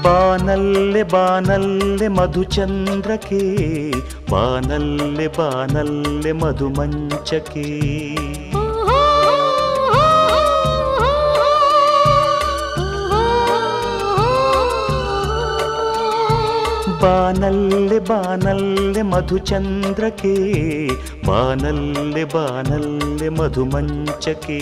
ಬಾನಲ್ಲೆ ಬಾನಲ್ಲೆ ಮಧುಚಂದ್ರಕ್ಕೆ ಬಾನಲ್ಲೆ ಬಾನಲ್ಲೆ ಮಧುಮಂಚಕ್ಕೆ ಬಾನಲ್ಲೆ ಬಾನಲ್ಲೆ ಮಧುಚಂದ್ರಕ್ಕೆ ಬಾನಲ್ಲೆ ಬಾನಲ್ಲೆ ಮಧುಮಂಚಕ್ಕೆ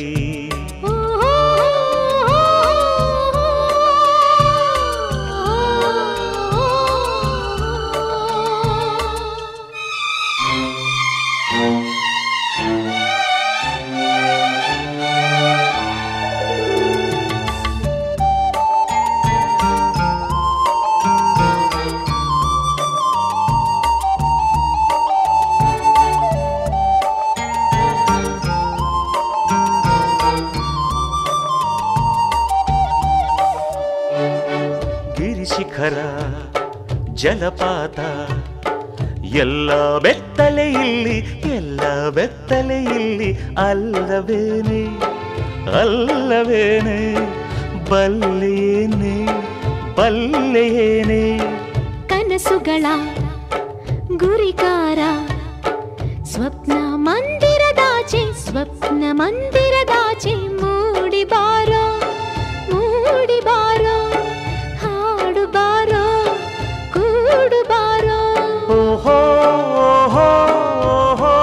ಗಿರಿಶಿಖರ ಜಲಪಾತ ಎಲ್ಲ ಬೆತ್ತಲೆ ಇಲ್ಲಿ ಎಲ್ಲ ಬೆತ್ತಲೆ ಇಲ್ಲಿ ಅಲ್ಲವೇನೆ ಅಲ್ಲವೇನೆ ಬಲ್ಲೇನೆ ಬಲ್ಲೇನೆ ಕನಸುಗಳ ಗುರಿಕಾರ ಸ್ವಪ್ನ ಮಂದಿರದಾಚೆ ಸ್ವಪ್ನ ಮಂದಿರದಾಚೆ ಮೂಡಿ ಬಾರೋ ಮೂಡಿ ಬಾರೋ ಹಾಡು ಬಾರೋ ಕೂಡು ಬಾರೋ ಓಹೋ ಓಹೋ ಓಹೋ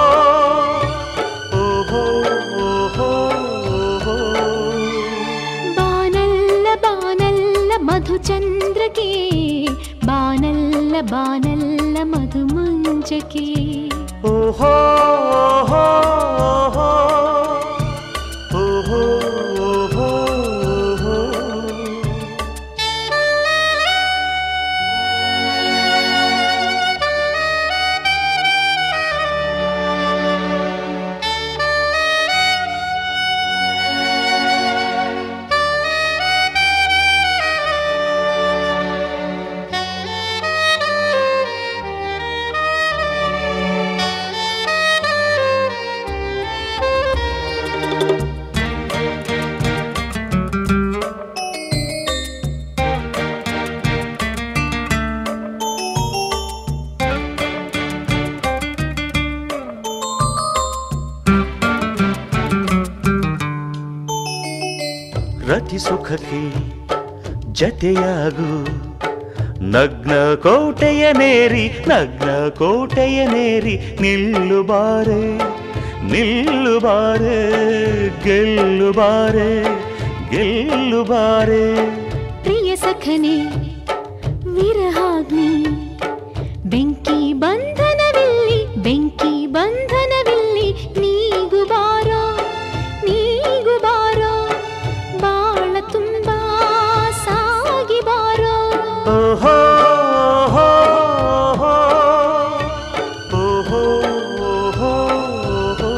ಓಹೋ ಓಹೋ ಓಹೋ ಬಾನಲ್ಲ ಬಾನಲ್ಲ ಮಧುಚಂದ್ರಕ್ಕೆ ಬಾನಲ್ಲ ಬಾನಲ್ಲ ಮಧು ಮುಂಜಕ್ಕೆ ಓಹೋ ಓಹೋ ಓಹೋ ಓಹೋ ಓಹೋ ಓಹೋ ರತಿ ಸುಖಕ್ಕೆ ಜತೆಯಾಗು ನಗ್ನ ಕೋಟೆಯ ನೇರಿ ನಗ್ನ ಕೋಟೆಯ ನೇರಿ ನಿಲ್ಲು ಬಾರೆ ನಿಲ್ಲು ಬಾರೆ ಗೆಲ್ಲು ಬಾರೆ ಗೆಲ್ಲು ಬಾರೆ ಪ್ರಿಯ ಸಖನೆ ವಿರಹಾಗ್ನಿ ಬೆಂಕಿ ಬಂಧನವಿಲ್ಲಿ ಬೆಂಕಿ ಬಂಧನವಿಲ್ಲಿ ನೀಗು ಬಾರೋ ನೀಗು ಬಾರೋ ಬಾಳ ತುಂಬಾ ಸಾಗಿ ಬಾರೋ ಓಹೋ ಓಹೋ ಓಹೋ ಓಹೋ ಓಹೋ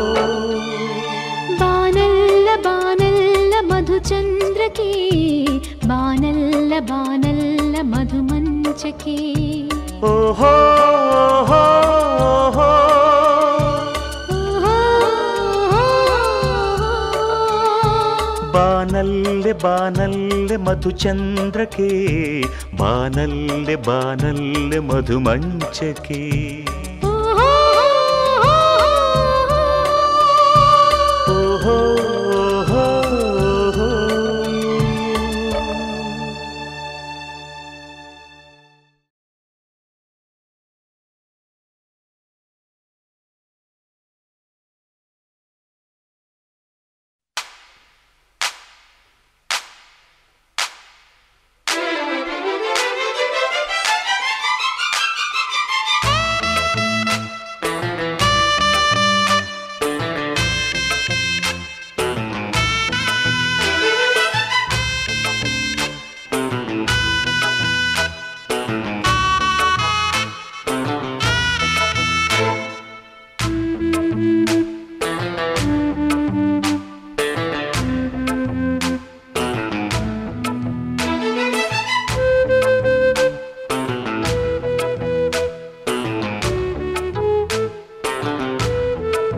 ಬಾನಲ್ಲ ಬಾನಲ್ಲ ಮಧುಚಂದ್ರಕ್ಕೆ ಬಾನಲ್ಲ ಬಾನಲ್ಲ ಮಧುಮಂಚಕ್ಕೆ ಓಹೋ ಓಹೋ ಓಹೋ ಬಾನಲ್ಲೆ ಬಾನಲ್ಲೆ ಮಧುಚಂದ್ರಕ್ಕೆ ಬಾನಲ್ಲೆ ಬಾನಲ್ಲೆ ಮಧುಮಂಚಕ್ಕೆ ಓಹೋ ಓಹೋ ಓಹೋ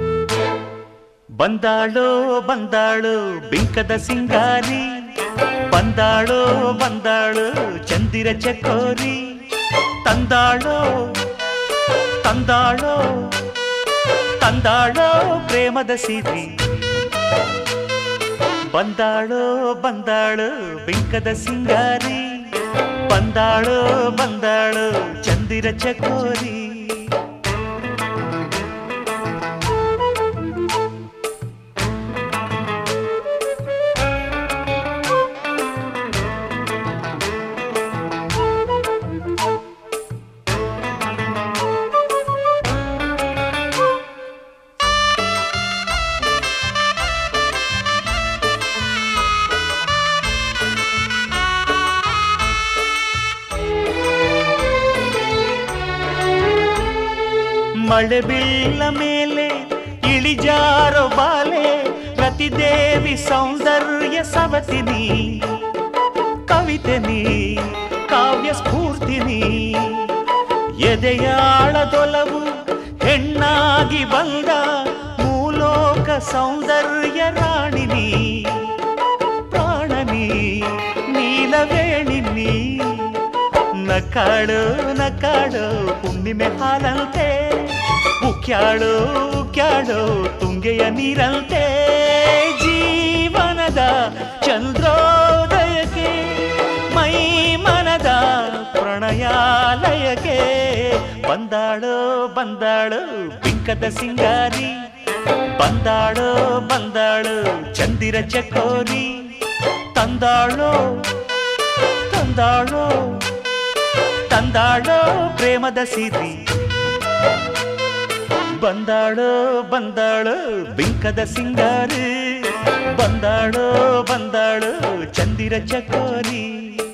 ಬಂದಾಳೋ ಬಂದಾಳೋ ಬಿಂಕದ ಸಿಂಗಾರಿ ಬಂದಾಳೋ ಬಂದಾಳು ಚಂದಿರ ಚಕೋರಿ ತಂದಾಳೋ ತಂದಾಳೋ ತಂದಾಳೋ ಪ್ರೇಮದ ಸಿರಿ ಬಂದಾಳೋ ಬಂದಾಳು ಬಿಂಕದ ಸಿಂಗಾರಿ ಬಂದಾಳೋ ಬಂದಾಳು ಚಂದಿರ ಚಕೋರಿ ಮಳೆ ಬೀಳ ಮೇಲೆ ಇಳಿಜಾರೋ ಬಾಲೆ ರತಿದೇವಿ ಸೌಂದರ್ಯ ಸವತಿನಿ ಕವಿತೆ ನೀ ಕಾವ್ಯ ಸ್ಫೂರ್ತಿನಿ ಎದೆಯಾಳದೊಲವು ಹೆಣ್ಣಾಗಿ ಬಂದ ಮೂಲೋಕ ಸೌಂದರ್ಯ ರಾಣಿನಿ ಪ್ರಾಣನಿ ನೀಲವೇಣಿನಿ ನಕಾಳು ನಕಾಳು ಹುಣ್ಣಿಮೆ ಹಾಲಂತೆ ಉಕ್ಯಾಳು ಉಕ್ಯಾಳು ತುಂಗೆಯ ನೀರಂತೆ ಜೀವನದ ಚಂದ್ರೋದಯಕ್ಕೆ ಮೈ ಮನದ ಪ್ರಣಯಾಲಯಕ್ಕೆ ಬಂದಾಳು ಬಂದಾಳು ಬಿಂಕದ ಸಿಂಗಾರಿ ಬಂದಾಳು ಬಂದಾಳು ಚಂದಿರ ಚಕೋರಿ ತಂದಾಳೋ ತಂದಾಳೋ ತಂದಾಳೋ ಪ್ರೇಮದ ಸಿರಿ ಬಂದಾಳೋ ಬಂದಾಳು ಬಿಂಕದ ಸಿಂಗಾರಿ ಬಂದಾಳೋ ಬಂದಾಳು ಚಂದಿರ ಚಕೋರಿ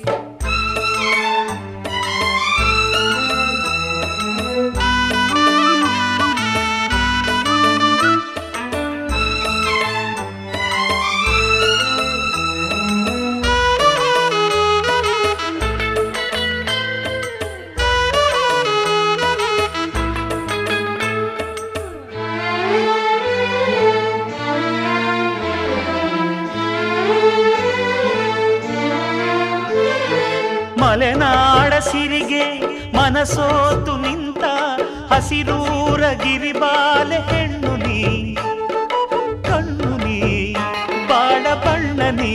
ಮಲೆನಾಡ ಸಿರಿಗೆ ಮನಸೋತು ನಿಂತ ಹಸಿರೂರ ಗಿರಿಬಾಲೆ ಹೆಣ್ಣು ನೀ ಕಣ್ಣು ನೀ ಬಾಡ ಬಣ್ಣ ನೀ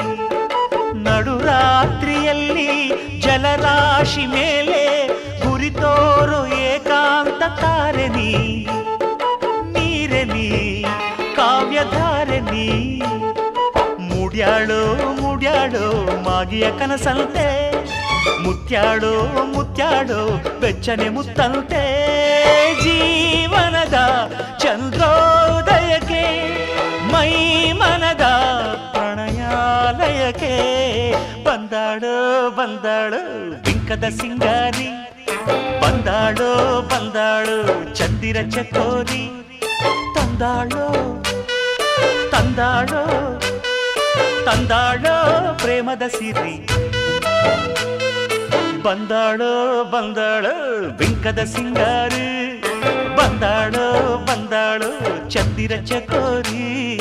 ನಡುರಾತ್ರಿಯಲ್ಲಿ ಜಲರಾಶಿ ಮೇಲೆ ಗುರಿತೋರು ಏಕಾಂತ ತಾರೆ ನೀ ನೀರೆ ನೀ ಕಾವ್ಯಧಾರೆ ನೀ ಮುಡ್ಯಾಳು ಮುಡ್ಯಾಳು ಮಾಗಿಯ ಕನಸಂತೆ ಮುತ್ಯಾಡು ಮುತ್ಯಾಡು ಬೆಚ್ಚನೆ ಮುತ್ತಂತೆ ಜೀವನದ ಚಂದ್ರೋದಯಕ್ಕೆ ಮೈ ಮನದ ಪ್ರಣಯಾಲಯಕ್ಕೆ ಬಂದಾಳು ಬಂದಾಳು ಬಿಂಕದ ಸಿಂಗಾರಿ ಬಂದಾಳು ಬಂದಾಳು ಚಂದಿರ ಚಕೋರಿ ತಂದಾಳು ತಂದಾಳೋ ತಂದಾಳೋ ಪ್ರೇಮದ ಸಿರಿ ಬಂದಾಳೋ ಬಂದಾಳೋ ಬಿಂಕದ ಸಿಂಗಾರಿ ಬಂದಾಳೋ ಬಂದಾಳೋ ಚಂದಿರ ಚಕೋರಿ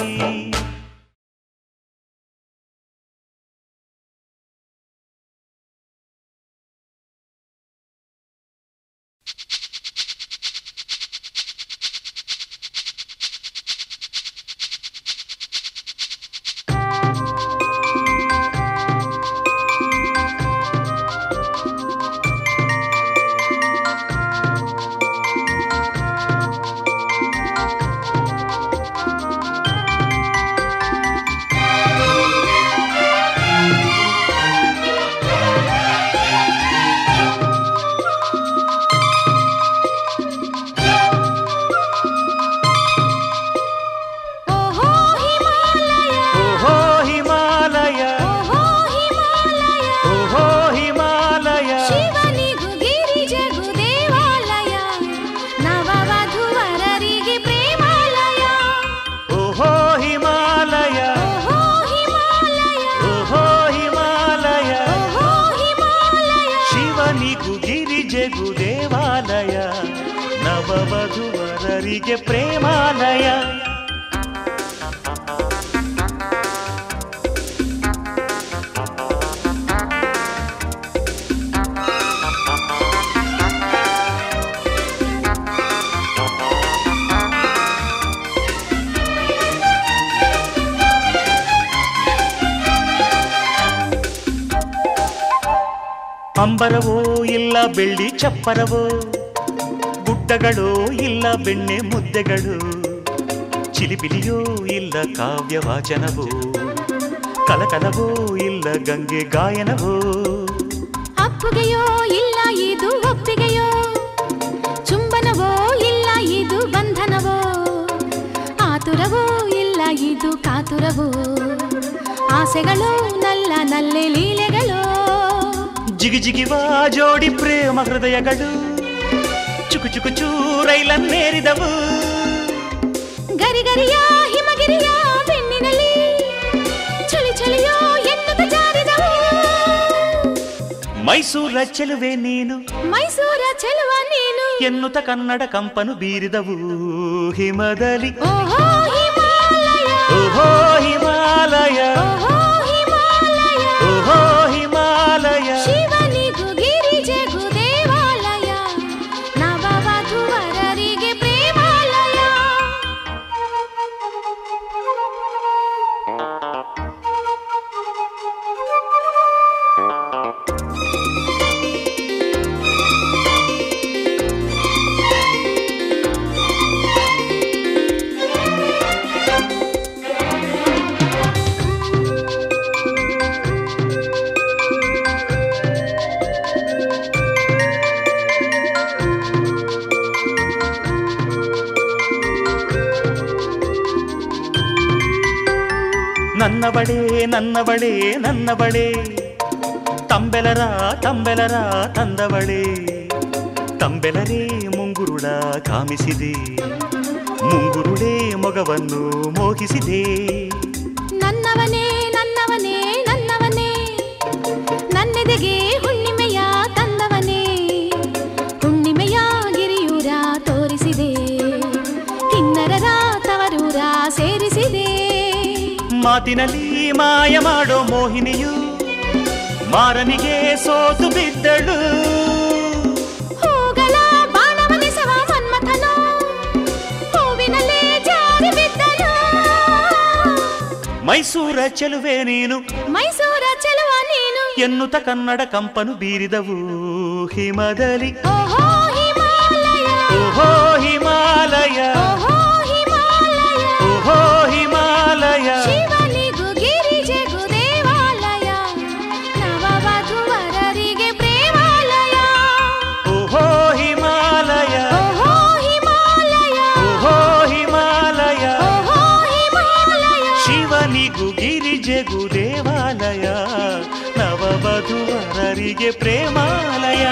ಓಹೋ ಹಿಮಾಲಯ ಓಹೋ ಹಿಮಾಲಯ ಓಹೋ ಹಿಮಾಲಯ ಓಹೋ ಹಿಮಾಲಯ ಶಿವನಿಗೂ ಗಿರಿಜಗೂ ದೇವಾಲಯ ನವವಧುವರರಿಗೆ ಪ್ರೇಮಾಲಯ ಓಹೋ ಹಿಮಾಲಯ ಓಹೋ ಹಿಮಾಲಯ ಓಹೋ ಹಿಮಾಲಯ ಓಹೋ ಹಿಮಾಲಯ ಶಿವನಿಗೂ ಗಿರಿಜೆಗೂ ದೇವಾಲಯ ನವವಧುವರರಿಗೆ ಪ್ರೇಮಾಲಯ ಅಂಬರವೋ ಇಲ್ಲ ಬೆಳ್ಳಿ ಚಪ್ಪರವೋ ಗುಡ್ಡಗಳೋ ಇಲ್ಲ ಬೆಣ್ಣೆ ಮುದ್ದೆಗಳು ಚಿಲಿಪಿಲಿಯೋ ಇಲ್ಲ ಕಾವ್ಯ ವಾಚನವೋ ಕಲಕಲವೋ ಇಲ್ಲ ಗಂಗೆ ಗಾಯನವೋ ಅಪ್ಪುಗೆಯೋ ಇಲ್ಲ ಇದು ಒಪ್ಪಿಗೆಯೋ ಚುಂಬನವೋ ಇಲ್ಲ ಇದು ಬಂಧನವೋ ಆತುರವೋ ಇಲ್ಲ ಇದು ಕಾತುರವೋ ಆಸೆಗಳು ನಲ್ಲ ನಲ್ಲೆ ಲೀಲೆಗಳು ಜಿಗಿ ಜಿಗಿವ ಜೋಡಿ ಪ್ರೇಮ ಹೃದಯಗಳು ಚುಕು ಚುಕು ಚೂರೈಲನ್ನೇರಿದವು ಗರಿಗರಿಯ ಹಿಮಗಿರಿಯ ಬೆನ್ನಿನಲ್ಲಿ ಚಳಿ ಚಳಿಯೋ ಎನ್ನುತ್ತ ಜಾರಿದವು ಮೈಸೂರ ಚೆಲುವೆ ನೀನು ಮೈಸೂರ ಚೆಲುವ ನೀನು ಎನ್ನುತ್ತ ಕನ್ನಡ ಕಂಪನು ಬೀರಿದವು ಹಿಮದಲ್ಲಿ ಓಹೋ ಹಿಮಾಲಯ ಓಹೋ ಹಿಮಾಲಯ ಓಹೋ ಹಿಮಾಲಯ ಓಹೋ ಹಿಮಾಲಯ ಶಿವನಿಗೂ ಗಿರಿಜೆಗೂ ದೇವಾಲಯ ನವವಧುವರರಿಗೆ ಪ್ರೇಮಾಲಯ ನನ್ನವಳೇ ನನ್ನವಳೇ ನನ್ನವಳೇ ತಂಬೆಲರ ತಂಬೆಲರ ತಂದವಳೇ ತಂಬೆಲರೇ ಮುಂಗುರುಳ ಕಾಮಿಸಿದೆ ಮುಂಗುರುಳೇ ಮೊಗವನ್ನು ಮೋಹಿಸಿದೆ ನನ್ನವನೇ ನನ್ನವನೇ ನನ್ನವನೇ ನನ್ನೆದೆಗೆ ಹುಣ್ಣಿಮೆಯ ತಂದವನೇ ಹುಣ್ಣಿಮೆಯ ಗಿರಿಯೂರ ತೋರಿಸಿದೆ ಕಿನ್ನರರ ತವರೂರ ಸೇರಿಸಿದೆ ಮಾತಿನಲ್ಲಿ ಮಾಯ ಮಾಡೋ ಮೋಹಿನಿಯು ಮಾರನಿಗೆ ಸೋತು ಬಿದ್ದಳು ಹೂಗಳ ಬಾಣವನಿಸವ ಮನ್ಮಥನು ಹೂವಿನಲ್ಲೇ ಜಾರಿ ಬಿದ್ದನು ಮೈಸೂರ ಚೆಲುವೆ ನೀನು ಮೈಸೂರ ಚೆಲುವ ನೀನು ಎನ್ನುತ್ತ ಕನ್ನಡ ಕಂಪನು ಬೀರಿದವು ಹಿಮದಲ್ಲಿ ಓಹೋ ಹಿಮಾಲಯ ಓಹೋ ಹಿಮಾಲಯ ಓಹೋ ಹಿಮಾಲಯ ಓಹೋ ಹಿಮಾಲಯ ಶಿವನಿಗೂ ಗಿರಿಜೆಗೂ ದೇವಾಲಯ ನವವಧುವರರಿಗೆ ಪ್ರೇಮಾಲಯ ಓಹೋ ಹಿಮಾಲಯ ಓಹೋ ಹಿಮಾಲಯ ಓಹೋ ಹಿಮಾಲಯ ಓಹೋ ಹಿಮಾಲಯ ಶಿವನಿಗೂ ಗಿರಿಜೆಗೂ ದೇವಾಲಯ ನವವಧುವರರಿಗೆ ಪ್ರೇಮಾಲಯ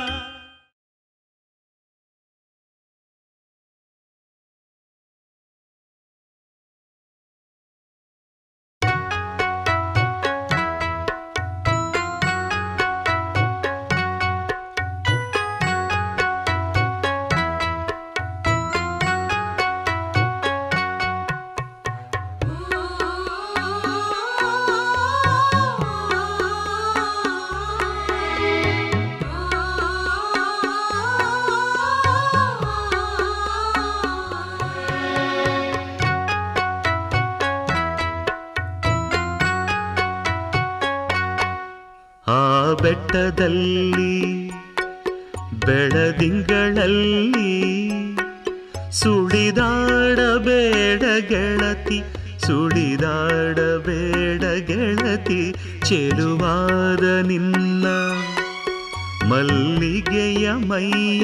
ಆ ಬೆಟ್ಟದಲ್ಲಿ ಬೆಳದಿಂಗಳಲ್ಲಿ ಸುಳಿದಾಡಬೇಡ ಗೆಳತಿ ಸುಳಿದಾಡಬೇಡ ಗೆಳತಿ ಚೆಲುವಾದ ನಿನ್ನ ಮಲ್ಲಿಗೆಯ ಮೈಯ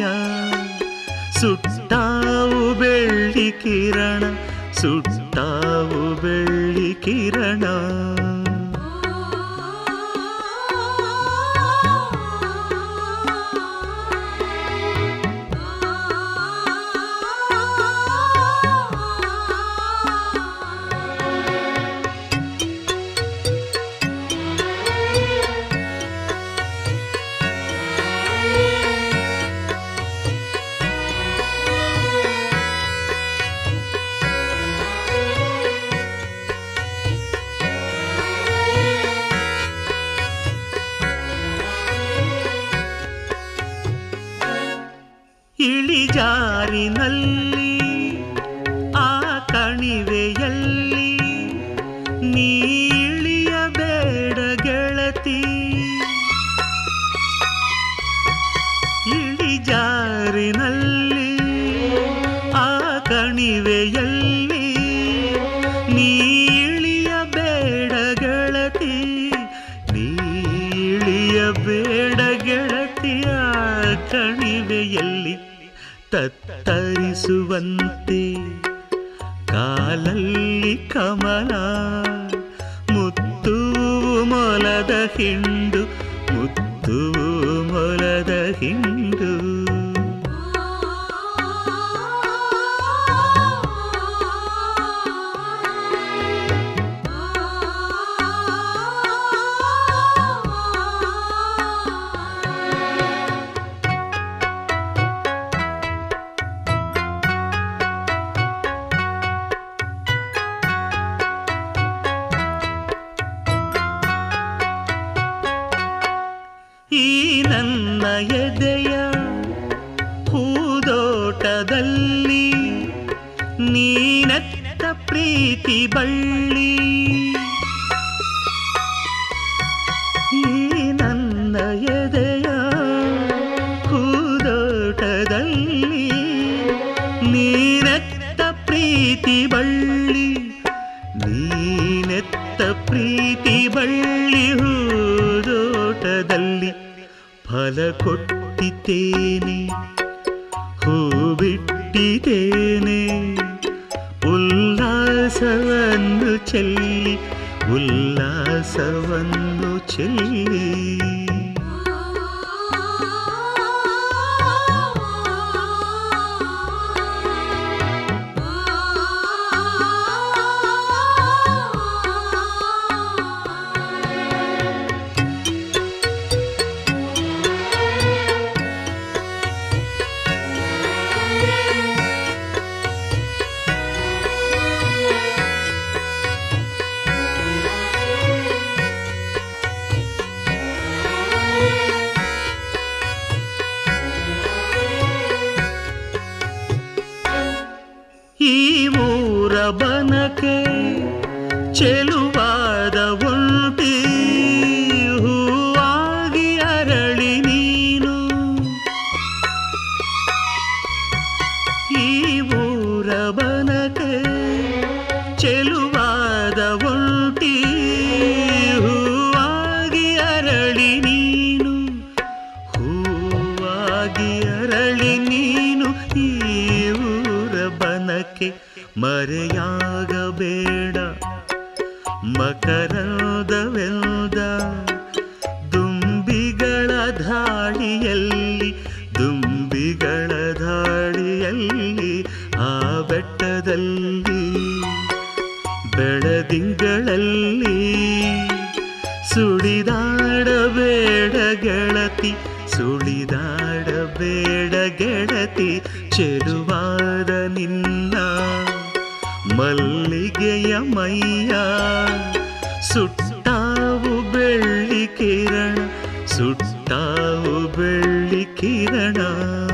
ಸುಟ್ಟಾವು ಬೆಳ್ಳಿ ಕಿರಣ ಸುಟ್ಟಾವು ಬೆಳ್ಳಿ ಕಿರಣ ಇಳಿಜಾರಿನಲ್ಲಿ ಆ ಕಣಿವೆಯಲ್ಲಿ ನೀ ಇಳಿಯಬೇಡ ಗೆಳತಿ ಬೇಡ ಗೆಳತಿಯ ಕಣಿವೆಯಲ್ಲಿ ತತ್ತರಿಸುವಂತೆ ಕಾಲಲ್ಲಿ ಕಮಲ ಮುತ್ತು ಮೊಲದ ಹಿಂಡು ಮುತ್ತು ಮೊಲದ ಹಿಂಡು ಈ ನನ್ನ ಎದೆಯ ಹೂದೋಟದಲ್ಲಿ ನೀನತ್ತ ಪ್ರೀತಿ ಬಳ್ಳಿ ಈ ನನ್ನ ಎದೆಯ ಹೂದೋಟದಲ್ಲಿ ನೀನೆತ್ತ ಪ್ರೀತಿ ಬಳ್ಳಿ ನೀನೆತ್ತ ಪ್ರೀತಿ ಬಳ್ಳಿ ಹೂದೋಟದಲ್ಲಿ ಫಲ ಕೊಟ್ಟಿದ್ದೇನೆ ಹೂ ಬಿಟ್ಟಿದ್ದೇನೆ ಉಲ್ಲಾಸವನ್ನು ಚೆಲ್ಲಿ ಉಲ್ಲಾಸವನ್ನು ಚೆಲ್ಲಿ ಈ ಊರ ಬನಕೆ ಚೆಲುವಾದ ಒಂಟಿ ಹೂವಾಗಿ ಅರಳಿ ನೀನು ಈ ಊರ ಬನಕೆ ಚೆಲುವಾದ ಒಂಟಿ ಹೂವಾಗಿ ಅರಳಿ ನೀನು ಹೂವಾಗಿ ಅರಳಿ ನೀನು ಈ ಊರ ಬನಕ್ಕೆ ಮರೆಯಾಗಬೇಡ ಮಕರದವೆಲ್ದ ದುಂಬಿಗಳ ಧಾಡಿಯಲ್ಲಿ ದುಂಬಿಗಳ ಧಾಡಿಯಲ್ಲಿ ಆ ಬೆಟ್ಟದಲ್ಲಿ ಬೆಳದಿಂಗಳಲ್ಲಿ ಸುಳಿದಾಡಬೇಡ ಗೆಳತಿ ಸುಳಿದಾಡಬೇಡ ಗೆಳತಿ ಚೆಲುವಾದ ನಿನ್ನ ಮಲ್ಲಿಗೆಯ ಮೈಯ ಸುಟ್ಟಾವು ಬೆಳ್ಳಿ ಕಿರಣ ಸುಟ್ಟಾವು ಬೆಳ್ಳಿ ಕಿರಣ